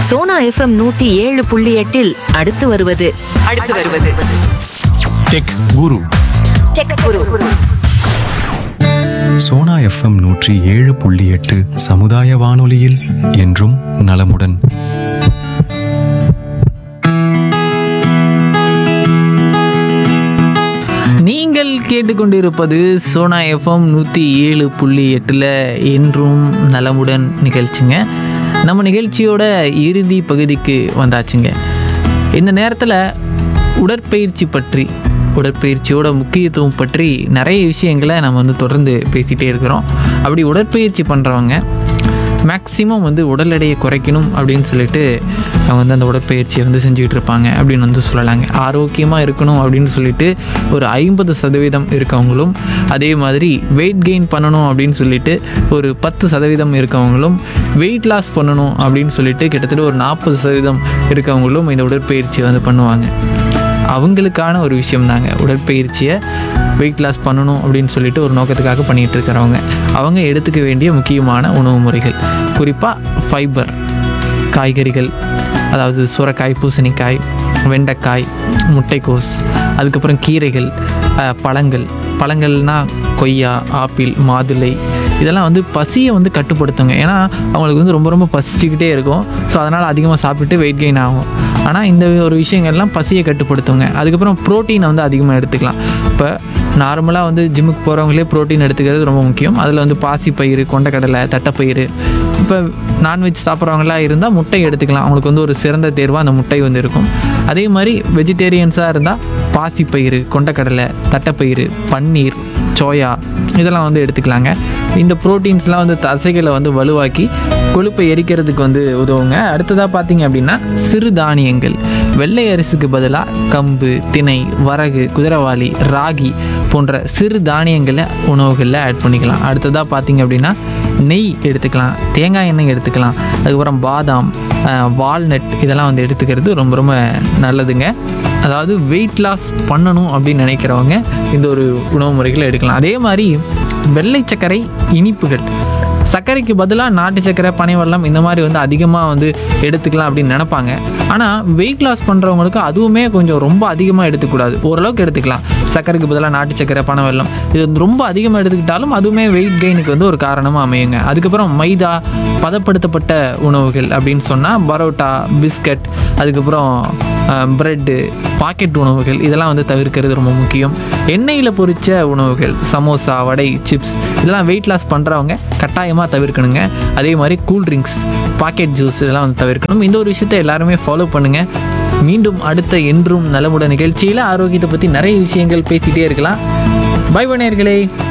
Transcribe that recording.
Sona FM நூத்தி ஏழு புள்ளி எட்டில் அடுத்து வருவது அடுத்து வருவது tech guru tech guru Sona FM நூற்றி ஏழு புள்ளி எட்டு சமுதாய வானொலியில் என்றும் நலமுடன் நீங்கள் கேட்டுக்கொண்டிருப்பது சோனா எஃப்எம் நூற்றி ஏழு புள்ளி எட்டில் என்றும் நலமுடன் நிகழ்ச்சிங்க நம்ம நிகழ்ச்சியோட இறுதி பகுதிக்கு வந்தாச்சுங்க இந்த நேரத்தில் உடற்பயிற்சி பற்றி உடற்பயிற்சியோட முக்கியத்துவம் பற்றி நிறைய விஷயங்களை நம்ம வந்து தொடர்ந்து பேசிகிட்டே இருக்கிறோம் அப்படி உடற்பயிற்சி பண்ணுறவங்க மேக்ஸிமம் வந்து உடல் எடையை குறைக்கணும் அப்படின்னு சொல்லிட்டு அவங்க வந்து அந்த உடற்பயிற்சியை வந்து செஞ்சுக்கிட்டு இருப்பாங்க அப்படின்னு வந்து சொல்லலாங்க ஆரோக்கியமாக இருக்கணும் அப்படின்னு சொல்லிட்டு ஒரு ஐம்பது சதவீதம் இருக்கவங்களும் அதே மாதிரி வெயிட் கெயின் பண்ணணும் அப்படின்னு சொல்லிட்டு ஒரு பத்து சதவீதம் இருக்கவங்களும் வெயிட் லாஸ் பண்ணணும் அப்படின்னு சொல்லிட்டு கிட்டத்தட்ட ஒரு நாற்பது சதவீதம் இருக்கவங்களும் இந்த உடற்பயிற்சியை வந்து பண்ணுவாங்க அவங்களுக்கான ஒரு விஷயம் தாங்க உடற்பயிற்சியை வெயிட் லாஸ் பண்ணணும் அப்படின்னு சொல்லிட்டு ஒரு நோக்கத்துக்காக பண்ணிகிட்டு இருக்கிறவங்க அவங்க எடுத்துக்க வேண்டிய முக்கியமான உணவு முறைகள் குறிப்பாக ஃபைபர் காய்கறிகள் அதாவது சுரக்காய் பூசணிக்காய் வெண்டைக்காய் முட்டைக்கோஸ் அதுக்கப்புறம் கீரைகள் அஹ், பழங்கள் பழங்கள்னால் கொய்யா ஆப்பிள் மாதுளை இதெல்லாம் வந்து பசியை வந்து கட்டுப்படுத்துங்க ஏன்னா அவங்களுக்கு வந்து ரொம்ப ரொம்ப பசிச்சுக்கிட்டே இருக்கும் ஸோ அதனால் அதிகமாக சாப்பிட்டு வெயிட் கெயின் ஆகும் ஆனால் இந்த ஒரு விஷயங்கள்லாம் பசியை கட்டுப்படுத்துங்க அதுக்கப்புறம் ப்ரோட்டீனை வந்து அதிகமாக எடுத்துக்கலாம் இப்போ நார்மலாக வந்து ஜிம்முக்கு போகிறவங்களே ப்ரோட்டீன் எடுத்துக்கிறது ரொம்ப முக்கியம் அதில் வந்து பாசிப்பயிறு கொண்டக்கடலை தட்டைப்பயிறு இப்போ நான்வெஜ் சாப்பிட்றவங்களாம் இருந்தால் முட்டை எடுத்துக்கலாம் அவங்களுக்கு வந்து ஒரு சிறந்த தேர்வாக அந்த முட்டை வந்து இருக்கும் அதே மாதிரி வெஜிடேரியன்ஸாக இருந்தால் பாசிப்பயிறு கொண்டக்கடலை தட்டைப்பயிறு பன்னீர் சோயா இதெல்லாம் வந்து எடுத்துக்கலாங்க இந்த ப்ரோட்டீன்ஸ்லாம் வந்து தசைகளை வந்து வலுவாக்கி கொழுப்பை எரிக்கிறதுக்கு வந்து உதவுங்க அடுத்ததாக பார்த்தீங்க அப்படின்னா சிறுதானியங்கள் வெள்ளை அரிசிக்கு பதிலாக கம்பு திணை வரகு குதிரவாளி ராகி போன்ற சிறு தானியங்களை உணவுகளில் ஆட் பண்ணிக்கலாம் அடுத்ததாக பார்த்தீங்க அப்படின்னா நெய் எடுத்துக்கலாம் தேங்காய் எண்ணெய் எடுத்துக்கலாம் அதுக்கப்புறம் பாதாம் வால்நட் இதெல்லாம் வந்து எடுத்துக்கிறது ரொம்ப ரொம்ப நல்லதுங்க அதாவது வெயிட் லாஸ் பண்ணணும் அப்படின்னு நினைக்கிறவங்க இந்த ஒரு உணவு முறைகளை எடுக்கலாம் அதே மாதிரி வெள்ளை சர்க்கரை இனிப்புகள் சர்க்கரைக்கு பதிலாக நாட்டு சர்க்கரை பனைவெல்லம் இந்த மாதிரி வந்து அதிகமாக வந்து எடுத்துக்கலாம் அப்படின்னு நினைப்பாங்க ஆனால் வெயிட் லாஸ் பண்ணுறவங்களுக்கு அதுவுமே கொஞ்சம் ரொம்ப அதிகமாக எடுத்துக்கூடாது ஓரளவுக்கு எடுத்துக்கலாம் சர்க்கரைக்கு பதிலாக நாட்டு சர்க்கரை பனைவெல்லம் இது வந்து ரொம்ப அதிகமாக எடுத்துக்கிட்டாலும் அதுவுமே வெயிட் கெயினுக்கு வந்து ஒரு காரணமாக அமையுங்க அதுக்கப்புறம் மைதா பதப்படுத்தப்பட்ட உணவுகள் அப்படின்னு சொன்னால் பரோட்டா பிஸ்கட் அதுக்கப்புறம் ப்ரெட்டு பாக்கெட் உணவுகள் இதெல்லாம் வந்து தவிர்க்கிறது ரொம்ப முக்கியம் எண்ணெயில் பொரிச்ச உணவுகள் சமோசா வடை சிப்ஸ் இதெல்லாம் வெயிட் லாஸ் பண்ணுறவங்க கட்டாயமாக தவிர்க்கணுங்க அதே மாதிரி கூல் ட்ரிங்க்ஸ் பாக்கெட் ஜூஸ் இதெல்லாம் வந்து தவிர்க்கணும் இந்த ஒரு விஷயத்தை எல்லாருமே ஃபாலோ பண்ணுங்கள் மீண்டும் அடுத்த என்றும் நலமுடன் நிகழ்ச்சியில் ஆரோக்கியத்தை பற்றி நிறைய விஷயங்கள் பேசிகிட்டே இருக்கலாம் பை நேயர்களே